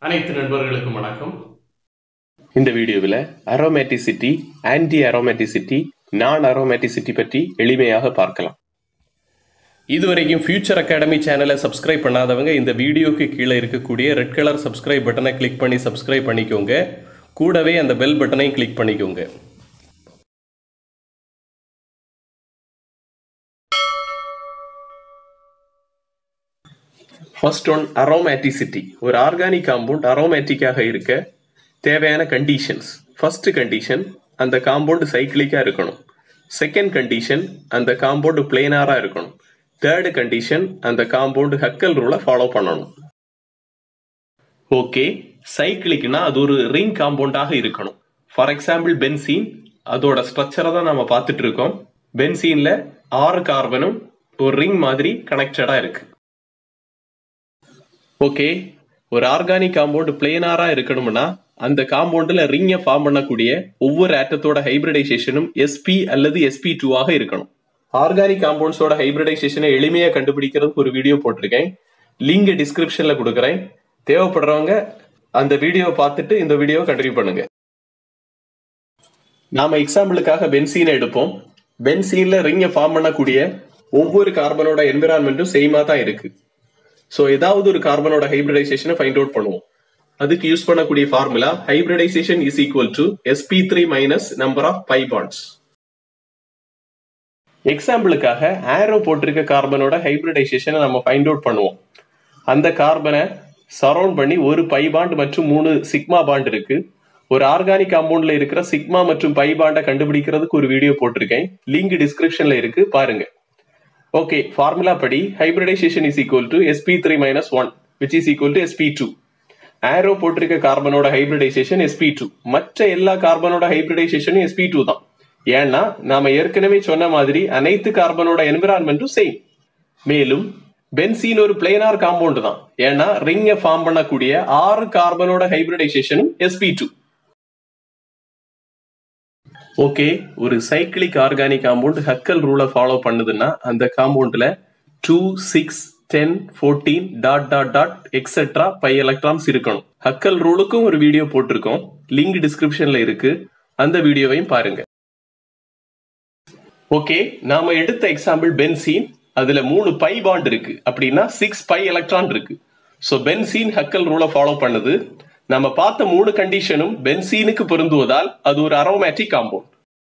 அனைத்து நண்பர்களுக்கும் வணக்கம் இந்த வீடியோவில் அரோமேட்டிசிட்டி ஆன்டி அரோமேட்டிசிட்டி நான் அரோமேட்டிசிட்டி பற்றி எளிமையாக பார்க்கலாம் இதுவரைக்கும் ஃபியூச்சர் அகாடமி சேனலை சப்ஸ்கிரைப் பண்ணாதவங்க இந்த வீடியோக்கு கீழே இருக்கக்கூடிய ரெட் கலர் சப்ஸ்கிரைப் பட்டனை கிளிக் பண்ணி சப்ஸ்கிரைப் பண்ணிக்கோங்க கூடவே அந்த பெல் பட்டனையும் கிளிக் பண்ணிக்கோங்க ஃபர்ஸ்ட் ஒன் அரோமேட்டிசிட்டி ஒரு ஆர்கானிக் காம்பவுண்ட் அரோமேட்டிக்காக இருக்க தேவையான கண்டிஷன்ஸ் ஃபர்ஸ்ட் கண்டிஷன் அந்த காம்பவுண்ட் சைக்கிளிக்காக இருக்கணும் செகண்ட் கண்டிஷன் அந்த காம்பவுண்ட் பிளேனாராக இருக்கணும் தேர்டு கண்டிஷன் அந்த காம்பவுண்ட் ஹக்கல் ரூலை ஃபாலோ பண்ணணும் ஓகே சைக்கிளிக்னா அது ஒரு ரிங் காம்பவுண்டாக இருக்கணும் ஃபார் எக்ஸாம்பிள் பென்சீன் அதோட ஸ்ட்ரக்சரை தான் நம்ம பார்த்துட்டு இருக்கோம் பென்சீன்ல ஆறு கார்பனும் ஒரு ரிங் மாதிரி கனெக்டடா இருக்கு ஓகே ஒரு ஆர்கானிக் காம்பவுண்ட் பிளேனாரா இருக்கணும்னா அந்த காம்பவுண்ட்ல ரிங்கை ஃபார்ம் பண்ணக்கூடிய ஒவ்வொரு ஆட்டத்தோட ஹைபிரிடைசேஷனும் எஸ்பி அல்லது எஸ்பி டூவாக இருக்கணும் ஆர்கானிக் காம்பவுண்ட்ஸோட ஹைபிரிடைசேஷனை எளிமையா கண்டுபிடிக்கிறதுக்கு ஒரு வீடியோ போட்டிருக்கேன் லிங்க் டிஸ்கிரிப்ஷன்ல கொடுக்குறேன் தேவைப்படுறவங்க அந்த வீடியோவை பார்த்துட்டு இந்த வீடியோவை கண்டினியூ பண்ணுங்க நாம எக்ஸாம்பிளுக்காக பென்சீனை எடுப்போம் பென்சீன்ல ரிங்கை ஃபார்ம் பண்ணக்கூடிய ஒவ்வொரு கார்பனோட என்விரான்மெண்ட்டும் சேமா தான் இருக்கு ஸோ ஏதாவது ஒரு கார்பனோட ஹைபிரிடைசேஷனை ஃபைண்ட் அவுட் பண்ணுவோம் அதுக்கு யூஸ் பண்ணக்கூடிய formula hybridisation is equal to sp three minus number of pi bonds எக்ஸாம்பிளுக்காக ஆரோ போட்டிருக்க கார்பனோட ஹைபிரிடைசேஷனை நம்ம ஃபைண்ட் அவுட் பண்ணுவோம் அந்த கார்பனை சரௌண்ட் பண்ணி ஒரு பை பாண்ட் மற்றும் மூணு சிக்மா பாண்ட் இருக்கு ஒரு ஆர்கானிக் காம்பவுண்ட்ல இருக்கிற சிக்மா மற்றும் பை பாண்டை கண்டுபிடிக்கிறதுக்கு ஒரு வீடியோ போட்டிருக்கேன் லிங்க் டிஸ்கிரிப்ஷன்ல இருக்கு பாருங்க ஓகே ஃபார்முலா படி hybridisation is equal to sp three minus one which is equal to sp two arrow போட்டிருக்க கார்பனோட ஹைபிரிடைசேஷன் எஸ்பி டூ மற்ற எல்லா கார்பனோட ஹைபிரிடைசேஷனும் எஸ்பி டூ தான் ஏன்னா நாம ஏற்கனவே சொன்ன மாதிரி அனைத்து கார்பனோட என்விரான்மெண்ட்டும் சேம் மேலும் பென்சீன் ஒரு பிளேனார் காம்பவுண்ட் தான் ஏன்னா ரிங்கை ஃபார்ம் பண்ணக்கூடிய ஆறு கார்பனோட ஹைபிரிடைசேஷனும் எஸ்பி டூ ஓகே ஒரு சைக்கிளிக் ஆர்கானிக் காம்பவுண்ட் ஹக்கல் ரூலை ஃபாலோ பண்ணுதுன்னா அந்த காம்பவுண்ட்ல two six ten fourteen dot dot dot etcetera pi electrons இருக்கணும் ஹக்கல் ரூலுக்கும் ஒரு வீடியோ போட்டிருக்கோம் லிங்க் டிஸ்கிரிப்ஷன்ல இருக்கு அந்த வீடியோவையும் பாருங்க ஓகே நாம எடுத்த எக்ஸாம்பிள் பென்சீன் அதுல மூணு பை பாண்ட் இருக்கு அப்படின்னா சிக்ஸ் பை எலக்ட்ரான் இருக்கு ஸோ பென்சீன் ஹக்கல் ரூலை ஃபாலோ பண்ணுது நம்ம பார்த்த மூணு கண்டிஷனும் பென்சீனுக்கு பொருந்துவதால் அது ஒரு அரோமேட்டிக் காம்பவுண்ட்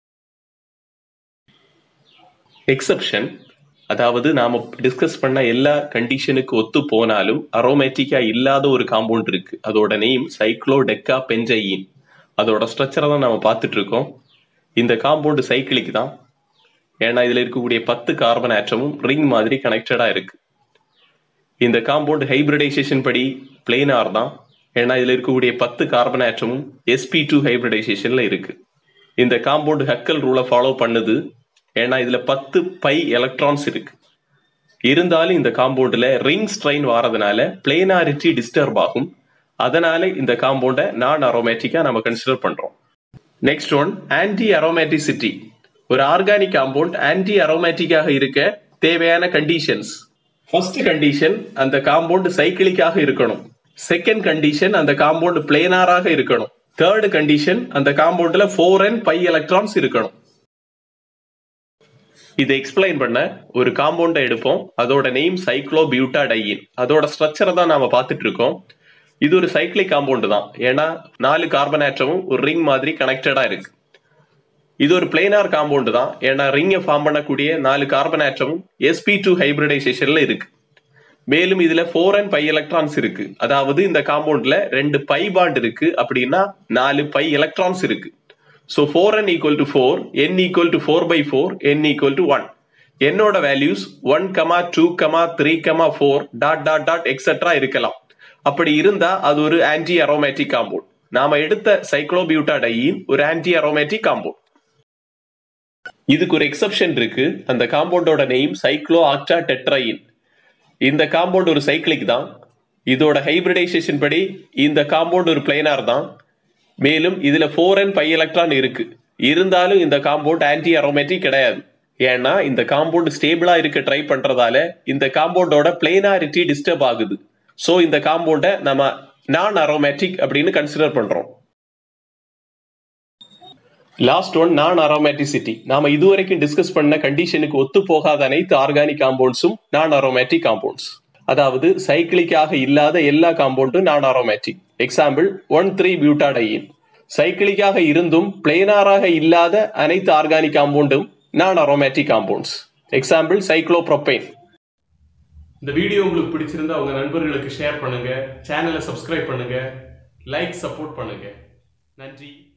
எக்ஸப்ஷன் அதாவது நாம டிஸ்கஸ் பண்ண எல்லா கண்டிஷனுக்கு ஒத்து போனாலும் அரோமேட்டிக்கா இல்லாத ஒரு காம்பவுண்ட் இருக்கு அதோட நேம் சைக்ளோ டெக்கா பெஞ்சையின் அதோட ஸ்ட்ரக்சரை தான் நாம பார்த்துட்டு இருக்கோம் இந்த காம்பவுண்ட் சைக்கிளிக் தான் ஏன்னா இதுல இருக்கக்கூடிய பத்து கார்பன் ஆட்டமும் ரிங் மாதிரி கனெக்டடா இருக்கு இந்த காம்பவுண்ட் ஹைபிரிடைசேஷன் படி பிளேனார் தான் ஏன்னா இதுல இருக்கக்கூடிய பத்து கார்பன் ஆட்டமும் எஸ்பி டூ ஹைபிரிடைசேஷன்ல இருக்கு இந்த காம்பவுண்ட் ஹக்கல் ரூலை ஃபாலோ பண்ணுது ஏன்னா இதுல பத்து பை எலக்ட்ரான்ஸ் இருக்கு இருந்தாலும் இந்த காம்பவுண்ட்ல ரிங் ஸ்ட்ரெயின் வாரதுனால பிளேனாரிட்டி டிஸ்டர்ப் ஆகும் அதனால இந்த காம்பவுண்டை நான் அரோமேட்டிக்கா நம்ம கன்சிடர் பண்றோம் நெக்ஸ்ட் ஒன் ஆன்டி அரோமேட்டிசிட்டி ஒரு ஆர்கானிக் காம்பவுண்ட் ஆன்டி அரோமேட்டிக்காக இருக்க தேவையான கண்டிஷன்ஸ் ஃபர்ஸ்ட் கண்டிஷன் அந்த காம்பவுண்ட் சைக்கிளிக்காக இருக்கணும் செகண்ட் கண்டிஷன் அந்த காம்பவுண்ட் பிளேனாராக இருக்கணும் தேர்ட் கண்டிஷன் அந்த காம்பவுண்ட்ல ஃபோர் அண்ட் பை எலக்ட்ரான்ஸ் இருக்கணும் இதை எக்ஸ்பிளைன் பண்ண ஒரு காம்பவுண்டை எடுப்போம் அதோட நேம் சைக்ளோ பியூட்டாடையின் அதோட ஸ்ட்ரக்சரை தான் நாம பார்த்துட்டு இருக்கோம் இது ஒரு சைக்கிளிக் காம்பவுண்ட் தான் ஏன்னா நாலு கார்பன் ஆட்டமும் ஒரு ரிங் மாதிரி கனெக்டடா இருக்கு இது ஒரு பிளேனார் காம்பவுண்ட் தான் ஏன்னா ரிங்கை ஃபார்ம் பண்ணக்கூடிய நாலு கார்பன் ஆட்டமும் எஸ்பி டூ ஹைபிரிடைசேஷன்ல இருக்கு மேலும் இதுல ஃபோர் அண்ட் பை எலக்ட்ரான்ஸ் இருக்கு அதாவது இந்த காம்பவுண்ட்ல ரெண்டு பை பாண்ட் இருக்கு அப்படின்னா நாலு பை எலக்ட்ரான்ஸ் இருக்கு so four n equal to four n equal to four by four n equal to one என்னோட values one comma two comma three comma four dot dot dot etcetera இருக்கலாம் அப்படி இருந்தா அது ஒரு ஆன்டி அரோமேட்டிக் காம்பவுண்ட் நாம எடுத்த சைக்ளோபியூட்டாடையின் ஒரு anti aromatic compound இதுக்கு ஒரு எக்ஸப்ஷன் இருக்கு அந்த காம்பவுண்டோட நேம் சைக்ளோ ஆக்டா டெட்ரையின் இந்த காம்பவுண்ட் ஒரு சைக்கிளிக் தான் இதோட ஹைபிரிடைசேஷன் படி இந்த காம்பவுண்ட் ஒரு பிளைனார் தான் மேலும் இதுல ஃபோர் அண்ட் ஃபைவ் எலக்ட்ரான் இருக்கு இருந்தாலும் இந்த காம்பவுண்ட் ஆன்டி அரோமேட்டிக் கிடையாது ஏன்னா இந்த காம்பவுண்ட் ஸ்டேபிளா இருக்க ட்ரை பண்றதால இந்த காம்பவுண்டோட பிளேனாரிட்டி டிஸ்டர்ப் ஆகுது ஸோ இந்த காம்பவுண்டை நம்ம நான் அரோமேட்டிக் அப்படின்னு கன்சிடர் பண்றோம் லாஸ்ட் ஒன் நான் அரோமேட்டிசிட்டி நாம இதுவரைக்கும் டிஸ்கஸ் பண்ண கண்டிஷனுக்கு ஒத்து போகாத அனைத்து ஆர்கானிக் காம்பவுண்ட்ஸும் நான் அரோமேட்டிக் காம்பவுண்ட்ஸ் அதாவது சைக்கிளிக்காக இல்லாத எல்லா காம்பவுண்டும் non aromatic example one three butadiene சைக்கிளிக்காக இருந்தும் பிளேனாராக இல்லாத அனைத்து ஆர்கானிக் காம்பவுண்டும் non aromatic compounds example cyclopropane இந்த வீடியோ உங்களுக்கு பிடிச்சிருந்தா உங்க நண்பர்களுக்கு ஷேர் பண்ணுங்க சேனலை சப்ஸ்கிரைப் பண்ணுங்க லைக் சப்போர்ட் பண்ணுங்க நன்றி